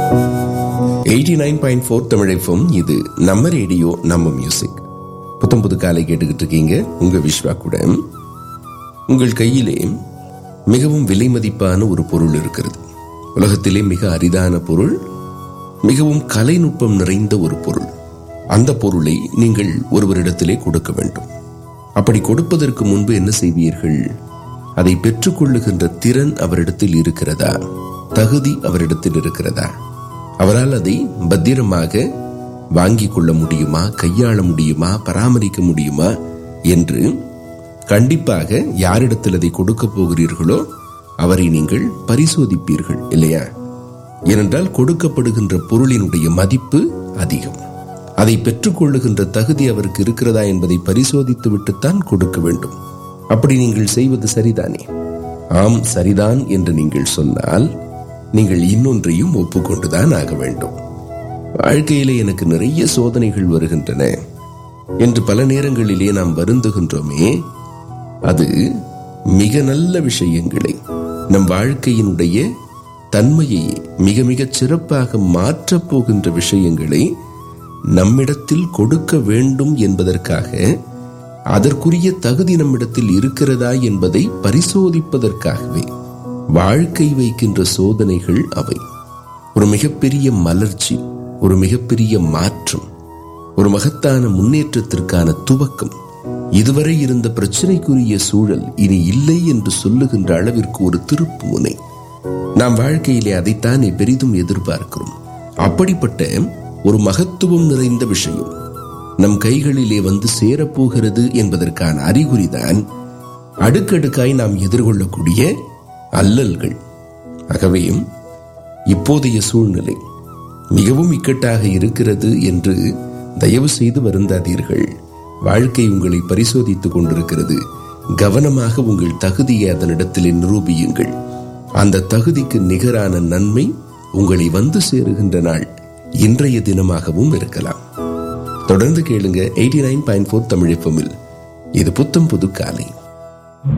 eighty nine point four தமிழைஃபம் இது நம்ம ரேடியோ நம்ம மியூசிக் புத்தம் புது காலை கேட்டுக்கிட்டு இருக்கீங்க உங்க விஸ்வா கூட உங்கள் கையிலே மிகவும் விலை மதிப்பான ஒரு பொருள் இருக்கிறது உலகத்திலே மிக அரிதான பொருள் மிகவும் கலைநுட்பம் நிறைந்த ஒரு பொருள் அந்த பொருளை நீங்கள் ஒருவரிடத்திலே கொடுக்க வேண்டும் அப்படி கொடுப்பதற்கு முன்பு என்ன செய்வீர்கள் அதை பெற்றுக்கொள்ளுகின்ற திறன் அவரிடத்தில் இருக்கிறதா தகுதி அவரிடத்தில் இருக்கிறதா அவரால் அதை பத்திரமாக வாங்கிக் கொள்ள முடியுமா கையாள முடியுமா பராமரிக்க முடியுமா என்று கண்டிப்பாக யாரிடத்தில் அதை கொடுக்க போகிறீர்களோ அவரை நீங்கள் பரிசோதிப்பீர்கள் இல்லையா ஏனென்றால் கொடுக்கப்படுகின்ற பொருளினுடைய மதிப்பு அதிகம் அதை பெற்றுக்கொள்ளுகின்ற தகுதி அவருக்கு இருக்கிறதா என்பதை பரிசோதித்து விட்டுத்தான் கொடுக்க வேண்டும் அப்படி நீங்கள் செய்வது சரிதானே ஆம் சரிதான் என்று நீங்கள் சொன்னால் நீங்கள் இன்னொன்றையும் ஒப்புக்கொண்டுதான் ஆக வேண்டும் வாழ்க்கையிலே எனக்கு நிறைய சோதனைகள் வருகின்றன என்று பல நேரங்களிலே நாம் வருந்துகின்றோமே அது மிக நல்ல விஷயங்களை நம் வாழ்க்கையினுடைய தன்மையை மிக மிக சிறப்பாக மாற்றப் போகின்ற விஷயங்களை நம்மிடத்தில் கொடுக்க வேண்டும் என்பதற்காக அதற்குரிய தகுதி நம்மிடத்தில் இருக்கிறதா என்பதை பரிசோதிப்பதற்காகவே வாழ்க்கை வைக்கின்ற சோதனைகள் அவை ஒரு மிகப்பெரிய மலர்ச்சி ஒரு மிகப்பெரிய மாற்றம் ஒரு மகத்தான முன்னேற்றத்திற்கான துவக்கம் இதுவரை இருந்த பிரச்சனைக்குரிய சூழல் இனி இல்லை என்று சொல்லுகின்ற அளவிற்கு ஒரு திருப்பு முனை நாம் வாழ்க்கையிலே அதைத்தானே பெரிதும் எதிர்பார்க்கிறோம் அப்படிப்பட்ட ஒரு மகத்துவம் நிறைந்த விஷயம் நம் கைகளிலே வந்து சேரப்போகிறது என்பதற்கான அறிகுறிதான் அடுக்கடுக்காய் நாம் எதிர்கொள்ளக்கூடிய அல்லல்கள் ஆகவே இப்போதைய சூழ்நிலை மிகவும் இக்கட்டாக இருக்கிறது என்று தயவு செய்து வருந்தாதீர்கள் வாழ்க்கை உங்களை பரிசோதித்துக் கொண்டிருக்கிறது கவனமாக உங்கள் தகுதியை அதனிடத்திலே நிரூபியுங்கள் அந்த தகுதிக்கு நிகரான நன்மை உங்களை வந்து சேருகின்ற நாள் இன்றைய தினமாகவும் இருக்கலாம் தொடர்ந்து கேளுங்க eighty nine point four Tamil இது புத்தம் புது காலை